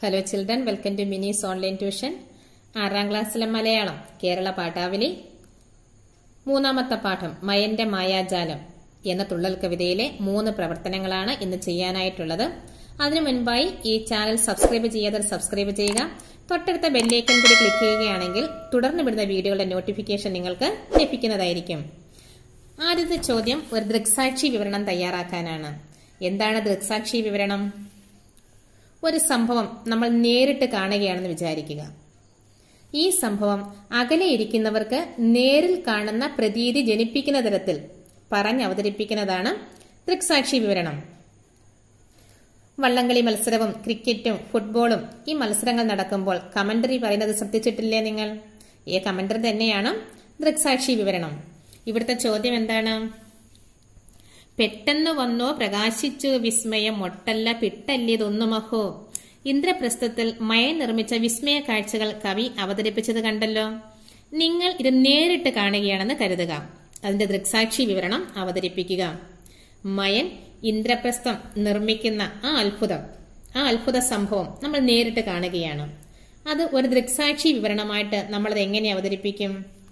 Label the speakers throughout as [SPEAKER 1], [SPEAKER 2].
[SPEAKER 1] hello children welcome to Mini's online tuition ആറാം ക്ലാസ്സിലെ മലയാളം കേരള പാഠാവലി മൂന്നാമത്തെ പാഠം മയന്റെ മായാജാലം എന്ന തുള്ളൽ കവിതയിലെ മൂന്ന് പ്രവർത്തനങ്ങളാണ് ഇന്ന് ചെയ്യാനായിട്ടുള്ളത് അതിനു മുൻപായി ഈ ചാനൽ സബ്സ്ക്രൈബ് ചെയ്യാതെ സബ്സ്ക്രൈബ് ചെയ്യുക തൊട്ടടുത്ത ബെല്ലൈക്കൺ കൂടി ക്ലിക്ക് ചെയ്യുകയാണെങ്കിൽ തുടർന്ന് വിടുന്ന വീഡിയോകളുടെ നോട്ടിഫിക്കേഷൻ നിങ്ങൾക്ക് ലഭിക്കുന്നതായിരിക്കും ആദ്യത്തെ ചോദ്യം ഒരു ദൃക്സാക്ഷി വിവരണം തയ്യാറാക്കാനാണ് എന്താണ് ദൃക്സാക്ഷി വിവരണം ഒരു സംഭവം നമ്മൾ നേരിട്ട് കാണുകയാണെന്ന് വിചാരിക്കുക ഈ സംഭവം അകലെ ഇരിക്കുന്നവർക്ക് നേരിൽ കാണുന്ന പ്രതീതി ജനിപ്പിക്കുന്ന തരത്തിൽ പറഞ്ഞവതരിപ്പിക്കുന്നതാണ് ദൃക്സാക്ഷി വിവരണം വള്ളംകളി മത്സരവും ക്രിക്കറ്റും ഫുട്ബോളും ഈ മത്സരങ്ങൾ നടക്കുമ്പോൾ കമന്ററി പറയുന്നത് ശ്രദ്ധിച്ചിട്ടില്ലേ നിങ്ങൾ ഈ കമന്ററി തന്നെയാണ് ദൃക്സാക്ഷി വിവരണം ഇവിടുത്തെ ചോദ്യം എന്താണ് പെട്ടെന്ന് വന്നോ പ്രകാശിച്ചു വിസ്മയം ഒട്ടല്ല പിട്ടല്ലിയതൊന്നുമഹോ ഇന്ദ്രപ്രസ്ഥത്തിൽ മയൻ നിർമ്മിച്ച വിസ്മയ കാഴ്ചകൾ കവി അവതരിപ്പിച്ചത് കണ്ടല്ലോ നിങ്ങൾ ഇത് നേരിട്ട് കാണുകയാണെന്ന് കരുതുക അതിന്റെ ദൃക്സാക്ഷി വിവരണം അവതരിപ്പിക്കുക മയൻ ഇന്ദ്രപ്രസ്ഥം നിർമ്മിക്കുന്ന ആ അത്ഭുതം ആ അത്ഭുത സംഭവം നമ്മൾ നേരിട്ട് കാണുകയാണ് അത് ഒരു ദൃക്സാക്ഷി വിവരണമായിട്ട് നമ്മളത് എങ്ങനെ അവതരിപ്പിക്കും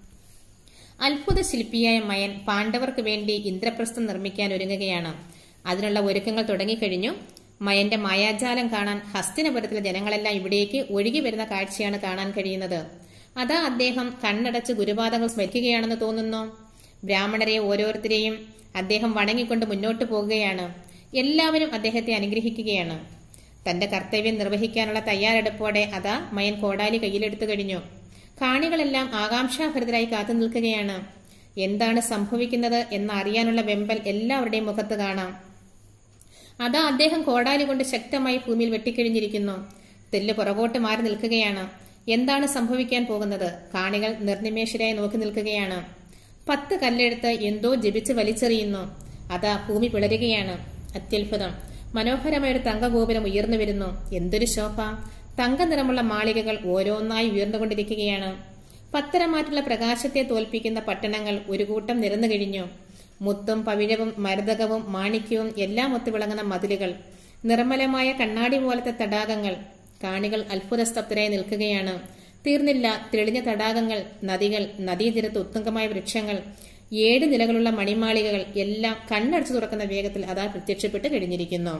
[SPEAKER 1] അത്ഭുത ശില്പിയായ മയൻ പാണ്ഡവർക്ക് വേണ്ടി ഇന്ദ്രപ്രസ്ഥം നിർമ്മിക്കാൻ ഒരുങ്ങുകയാണ് അതിനുള്ള ഒരുക്കങ്ങൾ തുടങ്ങിക്കഴിഞ്ഞു മയന്റെ മായാജാലം കാണാൻ ഹസ്തിനപുരത്തിലെ ജനങ്ങളെല്ലാം ഇവിടേക്ക് ഒഴുകി വരുന്ന കാഴ്ചയാണ് കാണാൻ കഴിയുന്നത് അതാ അദ്ദേഹം കണ്ണടച്ച് ഗുരുപാദങ്ങൾ സ്മരിക്കുകയാണെന്ന് തോന്നുന്നു ബ്രാഹ്മണരെ ഓരോരുത്തരെയും അദ്ദേഹം വണങ്ങിക്കൊണ്ട് മുന്നോട്ട് പോകുകയാണ് എല്ലാവരും അദ്ദേഹത്തെ അനുഗ്രഹിക്കുകയാണ് തന്റെ കർത്തവ്യം നിർവഹിക്കാനുള്ള തയ്യാറെടുപ്പോടെ അതാ മയൻ കോടാലി കയ്യിലെടുത്തു കഴിഞ്ഞു കാണികളെല്ലാം ആകാംക്ഷാഭരിതരായി കാത്തു നിൽക്കുകയാണ് എന്താണ് സംഭവിക്കുന്നത് എന്ന് അറിയാനുള്ള വെമ്പൽ എല്ലാവരുടെയും മുഖത്ത് കാണാം അതാ അദ്ദേഹം കോടാലി കൊണ്ട് ശക്തമായി ഭൂമിയിൽ വെട്ടിക്കഴിഞ്ഞിരിക്കുന്നു തെല്ല് പുറകോട്ട് മാറി നിൽക്കുകയാണ് എന്താണ് സംഭവിക്കാൻ പോകുന്നത് കാണികൾ നിർനിമേഷരായി നോക്കി നിൽക്കുകയാണ് പത്ത് കല്ലെടുത്ത് എന്തോ ജപിച്ച് വലിച്ചെറിയുന്നു അതാ ഭൂമി പിളരുകയാണ് അത്യത്ഭുതം മനോഹരമായ ഒരു തങ്കഗോപുരം ഉയർന്നു വരുന്നു എന്തൊരു ശോഭ തങ്ക നിറമുള്ള മാളികകൾ ഓരോന്നായി ഉയർന്നുകൊണ്ടിരിക്കുകയാണ് പത്തരമാറ്റുള്ള പ്രകാശത്തെ തോൽപ്പിക്കുന്ന പട്ടണങ്ങൾ ഒരു കൂട്ടം നിരന്നു കഴിഞ്ഞു മുത്തും പവിഴവും മരതകവും മാണിക്യവും എല്ലാം ഒത്തുവിളങ്ങുന്ന മതിലുകൾ നിർമ്മലമായ കണ്ണാടി പോലത്തെ തടാകങ്ങൾ കാണികൾ അത്ഭുതസ്തബ്ധരായി നിൽക്കുകയാണ് തീർന്നില്ല തെളിഞ്ഞ തടാകങ്ങൾ നദികൾ നദീതീരത്ത് ഉത്തുംഗമായ വൃക്ഷങ്ങൾ ഏഴ് നിലകളുള്ള മണിമാളികകൾ എല്ലാം കണ്ണടച്ചു തുറക്കുന്ന വേഗത്തിൽ അതാ പ്രത്യക്ഷപ്പെട്ട് കഴിഞ്ഞിരിക്കുന്നു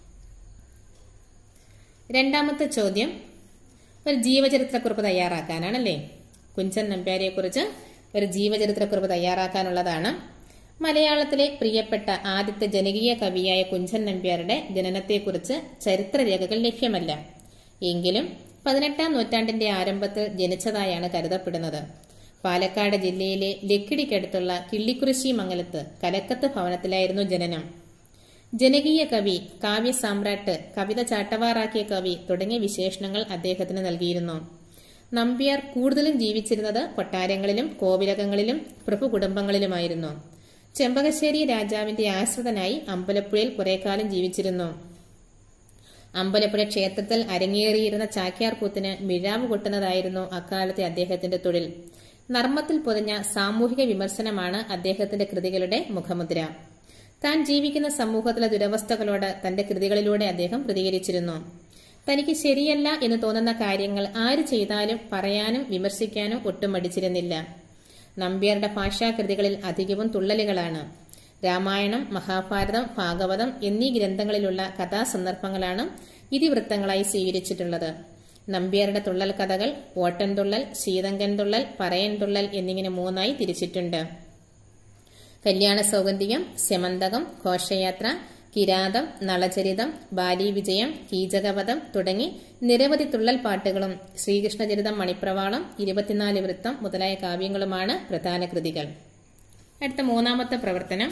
[SPEAKER 1] രണ്ടാമത്തെ ചോദ്യം ഒരു ജീവചരിത്രക്കുറിപ്പ് തയ്യാറാക്കാനാണല്ലേ കുഞ്ചൻ നമ്പ്യാരെക്കുറിച്ച് ഒരു ജീവചരിത്രക്കുറിപ്പ് തയ്യാറാക്കാനുള്ളതാണ് മലയാളത്തിലെ പ്രിയപ്പെട്ട ആദ്യത്തെ ജനകീയ കവിയായ കുഞ്ചൻ നമ്പ്യാരുടെ ജനനത്തെക്കുറിച്ച് ചരിത്രരേഖകൾ ലഭ്യമല്ല എങ്കിലും പതിനെട്ടാം നൂറ്റാണ്ടിന്റെ ആരംഭത്തിൽ ജനിച്ചതായാണ് കരുതപ്പെടുന്നത് പാലക്കാട് ജില്ലയിലെ ലക്കിടിക്കടുത്തുള്ള കിള്ളിക്കുറിശി മംഗലത്ത് കലക്കത്ത് ഭവനത്തിലായിരുന്നു ജനനം ജനകീയ കവി കാവ്യ സാമ്രാട്ട് കവിത ചാട്ടവാറാക്കിയ കവി തുടങ്ങിയ വിശേഷണങ്ങൾ അദ്ദേഹത്തിന് നൽകിയിരുന്നു നമ്പ്യാർ കൂടുതലും ജീവിച്ചിരുന്നത് കൊട്ടാരങ്ങളിലും കോവിലകങ്ങളിലും പ്രഭു കുടുംബങ്ങളിലുമായിരുന്നു ചെമ്പകശ്ശേരി രാജാവിന്റെ ആശ്രിതനായി അമ്പലപ്പുഴയിൽ കുറേക്കാലം ജീവിച്ചിരുന്നു അമ്പലപ്പുഴ ക്ഷേത്രത്തിൽ അരങ്ങേറിയിരുന്ന ചാക്യാർ കൂത്തിന് മിഴാവ് കൊട്ടുന്നതായിരുന്നു അക്കാലത്തെ അദ്ദേഹത്തിന്റെ തൊഴിൽ നർമ്മത്തിൽ പൊതിഞ്ഞ സാമൂഹിക വിമർശനമാണ് അദ്ദേഹത്തിന്റെ കൃതികളുടെ മുഖമുദ്ര താൻ ജീവിക്കുന്ന സമൂഹത്തിലെ ദുരവസ്ഥകളോട് തന്റെ കൃതികളിലൂടെ അദ്ദേഹം പ്രതികരിച്ചിരുന്നു തനിക്ക് ശരിയല്ല എന്ന് തോന്നുന്ന കാര്യങ്ങൾ ആര് ചെയ്താലും പറയാനും വിമർശിക്കാനും ഒട്ടും മടിച്ചിരുന്നില്ല നമ്പ്യാരുടെ ഭാഷാകൃതികളിൽ അധികവും തുള്ളലുകളാണ് രാമായണം മഹാഭാരതം ഭാഗവതം എന്നീ ഗ്രന്ഥങ്ങളിലുള്ള കഥാസന്ദർഭങ്ങളാണ് ഇതിവൃത്തങ്ങളായി സ്വീകരിച്ചിട്ടുള്ളത് നമ്പ്യാരുടെ തുള്ളൽ കഥകൾ ഓട്ടൻതുള്ളൽ ശീതങ്കൻ തുള്ളൽ പറയൻ തുള്ളൽ എന്നിങ്ങനെ മൂന്നായി തിരിച്ചിട്ടുണ്ട് കല്യാണ സൗഗന്ധികം സെമന്തകം ഘോഷയാത്ര കിരാതം നളചരിതം ബാലീവിജയം കീചകവധം തുടങ്ങി നിരവധി തുള്ളൽ പാട്ടുകളും ശ്രീകൃഷ്ണചരിതം മണിപ്രവാളം ഇരുപത്തിനാല് വൃത്തം മുതലായ കാവ്യങ്ങളുമാണ് പ്രധാന കൃതികൾ അടുത്ത മൂന്നാമത്തെ പ്രവർത്തനം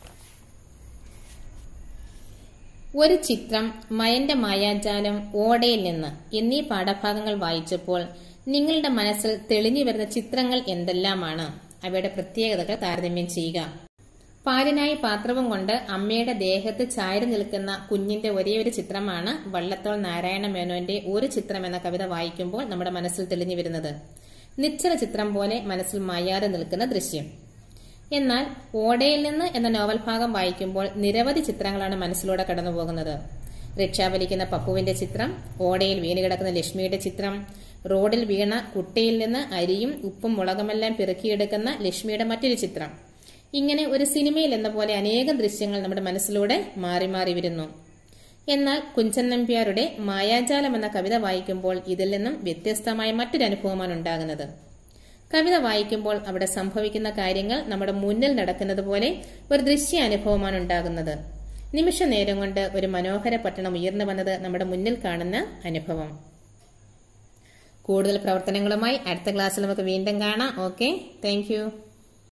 [SPEAKER 1] ഒരു ചിത്രം മയന്റെ മായാജാലം ഓടയിൽ നിന്ന് എന്നീ പാഠഭാഗങ്ങൾ വായിച്ചപ്പോൾ നിങ്ങളുടെ മനസ്സിൽ തെളിഞ്ഞു വരുന്ന ചിത്രങ്ങൾ എന്തെല്ലാമാണ് അവയുടെ പ്രത്യേകതകൾ താരതമ്യം ചെയ്യുക പാലിനായി പാത്രവും കൊണ്ട് അമ്മയുടെ ദേഹത്ത് ചാരി നിൽക്കുന്ന കുഞ്ഞിന്റെ ഒരേ ഒരു ചിത്രമാണ് വള്ളത്തോൾ നാരായണ മേനോന്റെ ഒരു ചിത്രം എന്ന കവിത വായിക്കുമ്പോൾ നമ്മുടെ മനസ്സിൽ തെളിഞ്ഞു വരുന്നത് നിശ്ചല ചിത്രം പോലെ മനസ്സിൽ മായാതെ നിൽക്കുന്ന ദൃശ്യം എന്നാൽ ഓടയിൽ നിന്ന് എന്ന നോവൽ ഭാഗം വായിക്കുമ്പോൾ നിരവധി ചിത്രങ്ങളാണ് മനസ്സിലൂടെ കടന്നുപോകുന്നത് റിക്ഷ വലിക്കുന്ന പപ്പുവിന്റെ ചിത്രം ഓടയിൽ വീണ് കിടക്കുന്ന ലക്ഷ്മിയുടെ ചിത്രം റോഡിൽ വീണ കുട്ടയിൽ നിന്ന് അരിയും ഉപ്പും മുളകുമെല്ലാം പിറക്കിയെടുക്കുന്ന ലക്ഷ്മിയുടെ മറ്റൊരു ചിത്രം ഇങ്ങനെ ഒരു സിനിമയിൽ എന്ന പോലെ അനേകം ദൃശ്യങ്ങൾ നമ്മുടെ മനസ്സിലൂടെ മാറി മാറി വരുന്നു എന്നാൽ കുഞ്ചൻ നമ്പ്യാരുടെ മായാജാലം എന്ന കവിത വായിക്കുമ്പോൾ ഇതിൽ നിന്നും വ്യത്യസ്തമായ മറ്റൊരു അനുഭവമാണ് ഉണ്ടാകുന്നത് കവിത വായിക്കുമ്പോൾ അവിടെ സംഭവിക്കുന്ന കാര്യങ്ങൾ നമ്മുടെ മുന്നിൽ നടക്കുന്നത് പോലെ ഒരു ദൃശ്യ അനുഭവമാണ് ഉണ്ടാകുന്നത് നിമിഷ നേരം കൊണ്ട് ഒരു മനോഹര പട്ടണം ഉയർന്നു വന്നത് നമ്മുടെ മുന്നിൽ കാണുന്ന അനുഭവം കൂടുതൽ പ്രവർത്തനങ്ങളുമായി അടുത്ത ക്ലാസ്സിൽ നമുക്ക് വീണ്ടും കാണാം ഓക്കെ താങ്ക്